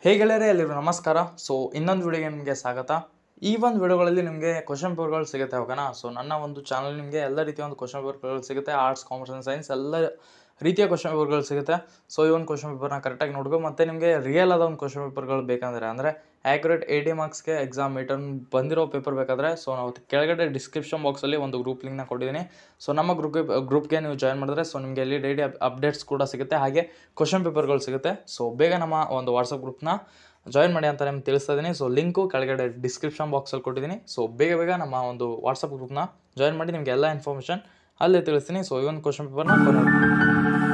ಹೇಗೆ ಗೆಳೆಯರೆ ಎಲ್ಲಿರು ನಮಸ್ಕಾರ ಸೊ ಇನ್ನೊಂದು ವಿಡಿಯೋಗೆ ನಿಮಗೆ ಸ್ವಾಗತ ಈ ಒಂದು ವಿಡಿಯೋಗಳಲ್ಲಿ ನಿಮಗೆ ಕ್ವಶನ್ ಪೇಪರ್ಗಳು ಸಿಗುತ್ತೆ ಓಕೆನಾ ಸೊ ನನ್ನ ಒಂದು ಚಾನಲ್ ನಿಮಗೆ ಎಲ್ಲ ರೀತಿಯ ಒಂದು ಕ್ವಶನ್ ಪೇಪರ್ಗಳು ಸಿಗುತ್ತೆ ಆರ್ಟ್ಸ್ ಕಾಮರ್ಸ್ ಆ್ಯಂಡ್ ಸೈನ್ಸ್ ಎಲ್ಲ ರೀತಿಯ ಕ್ವಶನ್ ಪೇಪರ್ಗಳು ಸಿಗುತ್ತೆ ಸೊ ಈ ಒಂದು ಕ್ವಶನ್ ಪೇಪರ್ನ ಕರೆಕ್ಟಾಗಿ ನೋಡ್ಕೊ ಮತ್ತು ನಿಮಗೆ ರಿಯಲ್ ಆದ ಒಂದು ಕ್ವಶನ್ ಪೇಪರ್ಗಳು ಬೇಕಂದರೆ ಅಂದರೆ ಆ್ಯಕ್ಯುರೇಟ್ ಏಯ್ಟಿ ಮಾರ್ಕ್ಸ್ಗೆ ಎಕ್ಸಾಮ್ ರಿಟರ್ನ್ ಬಂದಿರೋ ಪೇಪರ್ ಬೇಕಾದರೆ ಸೊ ನಾವು ಕೆಳಗಡೆ ಡಿಸ್ಕ್ರಿಪ್ಷನ್ ಬಾಕ್ಸಲ್ಲಿ ಒಂದು ಗ್ರೂಪ್ ಲಿಂಕ್ನ ಕೊಟ್ಟಿದ್ದೀನಿ ಸೊ ನಮ್ಮ ಗ್ರೂಪ್ಗೆ ಗ್ರೂಪ್ಗೆ ನೀವು ಜಾಯ್ನ್ ಮಾಡಿದ್ರೆ ಸೊ ನಿಮಗೆ ಅಲ್ಲಿ ಡೈಲಿ ಅಪ್ಡೇಟ್ಸ್ ಕೂಡ ಸಿಗುತ್ತೆ ಹಾಗೆ ಕ್ವಶನ್ ಪೇಪರ್ಗಳು ಸಿಗುತ್ತೆ ಸೊ ಬೇಗ ನಮ್ಮ ಒಂದು ವಾಟ್ಸಪ್ ಗ್ರೂಪ್ನ ಜಾಯಿನ್ ಮಾಡಿ ಅಂತ ನಿಮ್ಗೆ ತಿಳಿಸ್ತಾ ಇದ್ದೀನಿ ಸೊ ಲಿಂಕು ಕೆಳಗಡೆ ಡಿಸ್ಕ್ರಿಪ್ಷನ್ ಬಾಕ್ಸಲ್ಲಿ ಕೊಟ್ಟಿದ್ದೀನಿ ಸೊ ಬೇಗ ಬೇಗ ನಮ್ಮ ಒಂದು ವಾಟ್ಸಪ್ ಗ್ರೂಪ್ನ ಜಾಯಿನ್ ಮಾಡಿ ನಿಮಗೆ ಎಲ್ಲ ಇನ್ಫಾರ್ಮೇಷನ್ ಅಲ್ಲೇ ತಿಳಿಸ್ತೀನಿ ಸೊ ಈ ಒಂದು ಕ್ವಶನ್ ಪೇಪರ್ನ